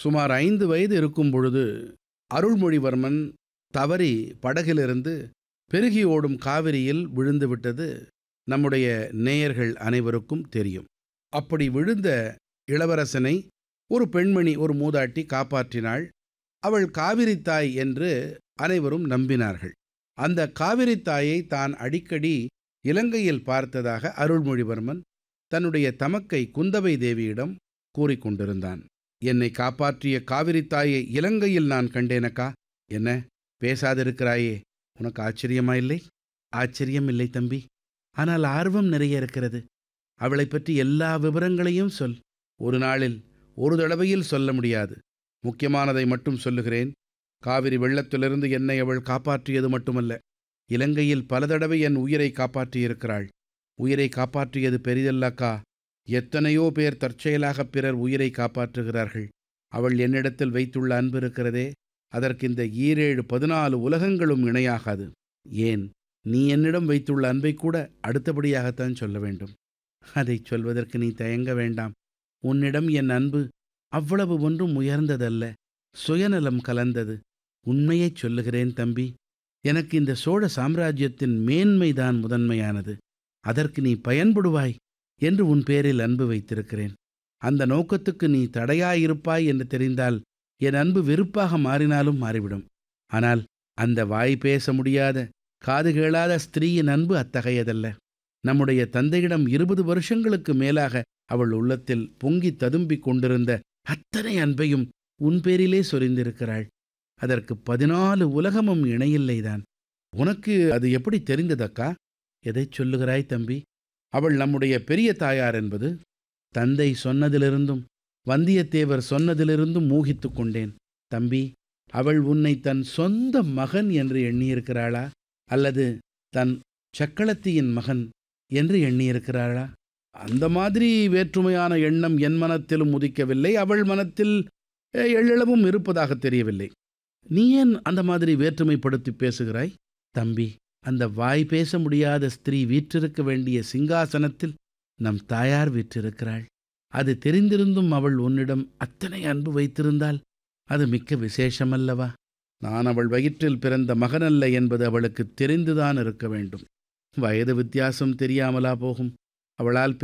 சுமார் ஐந்து வயது இருக்கும் பொழுது அருள்மொழிவர்மன் தவறி படகிலிருந்து பெருகி ஓடும் காவிரியில் விழுந்து விட்டது நம்முடைய நேயர்கள் அனைவருக்கும் தெரியும் அப்படி விழுந்த இளவரசனை ஒரு பெண்மணி ஒரு மூதாட்டி காப்பாற்றினாள் அவள் காவிரி தாய் என்று அனைவரும் நம்பினார்கள் அந்த காவிரி தாயை தான் அடிக்கடி இலங்கையில் பார்த்ததாக அருள்மொழிவர்மன் தன்னுடைய தமக்கை குந்தவை தேவியிடம் கூறிக்கொண்டிருந்தான் என்னை காப்பாற்றிய காவிரி தாயை இலங்கையில் நான் கண்டேனக்கா என்ன பேசாதிருக்கிறாயே உனக்கு ஆச்சரியமா இல்லை ஆச்சரியம் இல்லை தம்பி ஆனால் ஆர்வம் நிறைய இருக்கிறது அவளை பற்றி எல்லா விவரங்களையும் சொல் ஒரு நாளில் ஒரு தடவையில் சொல்ல முடியாது முக்கியமானதை மட்டும் சொல்லுகிறேன் காவிரி வெள்ளத்திலிருந்து என்னை அவள் காப்பாற்றியது மட்டுமல்ல இலங்கையில் பல தடவை என் உயிரை காப்பாற்றியிருக்கிறாள் உயிரை காப்பாற்றியது பெரிதல்லக்கா எத்தனையோ பேர் தற்செயலாக பிறர் உயிரை காப்பாற்றுகிறார்கள் அவள் என்னிடத்தில் வைத்துள்ள அன்பு இருக்கிறதே அதற்கு இந்த ஈரேழு பதினாலு உலகங்களும் இணையாகாது ஏன் நீ என்னிடம் வைத்துள்ள அன்பை கூட அடுத்தபடியாகத்தான் சொல்ல வேண்டும் அதை சொல்வதற்கு நீ தயங்க வேண்டாம் உன்னிடம் என் அன்பு அவ்வளவு ஒன்றும் உயர்ந்ததல்ல சுயநலம் கலந்தது உண்மையைச் சொல்லுகிறேன் தம்பி எனக்கு இந்த சோழ சாம்ராஜ்யத்தின் மேன்மைதான் முதன்மையானது அதற்கு நீ பயன்படுவாய் என்று உன் பேரில் அன்பு வைத்திருக்கிறேன் அந்த நோக்கத்துக்கு நீ தடையாயிருப்பாய் என்று தெரிந்தால் என் அன்பு வெறுப்பாக மாறினாலும் மாறிவிடும் ஆனால் அந்த வாய் பேச முடியாத காது கேளாத ஸ்திரீயின் அன்பு அத்தகையதல்ல நம்முடைய தந்தையிடம் இருபது வருஷங்களுக்கு மேலாக அவள் உள்ளத்தில் பொங்கி ததும்பிக் கொண்டிருந்த அத்தனை அன்பையும் உன் பேரிலே சொரிந்திருக்கிறாள் அதற்கு பதினாலு உலகமும் இணையில்லைதான் உனக்கு அது எப்படி தெரிந்ததக்கா எதைச் சொல்லுகிறாய் தம்பி அவள் நம்முடைய பெரிய தாயார் என்பது தந்தை சொன்னதிலிருந்தும் வந்தியத்தேவர் சொன்னதிலிருந்தும் மூகித்துக் கொண்டேன் தம்பி அவள் உன்னை தன் சொந்த மகன் என்று எண்ணியிருக்கிறாளா அல்லது தன் சக்களத்தியின் மகன் என்று எண்ணியிருக்கிறாளா அந்த மாதிரி வேற்றுமையான எண்ணம் என் மனத்திலும் உதிக்கவில்லை அவள் மனத்தில் அஹ், எள்ளளவும் இருப்பதாக தெரியவில்லை நீ ஏன் அந்த மாதிரி வேற்றுமைப்படுத்தி பேசுகிறாய் தம்பி அந்த வாய் பேச முடியாத ஸ்திரீ வீற்றிருக்க வேண்டிய சிங்காசனத்தில் நம் தாயார் வீற்றிருக்கிறாள் அது தெரிந்திருந்தும் அவள் உன்னிடம் அத்தனை அன்பு வைத்திருந்தால் அது மிக்க விசேஷமல்லவா நான் அவள் வயிற்றில் பிறந்த மகனல்ல என்பது அவளுக்கு தெரிந்துதான் இருக்க வேண்டும் வயது வித்தியாசம் தெரியாமலா போகும் அவளால்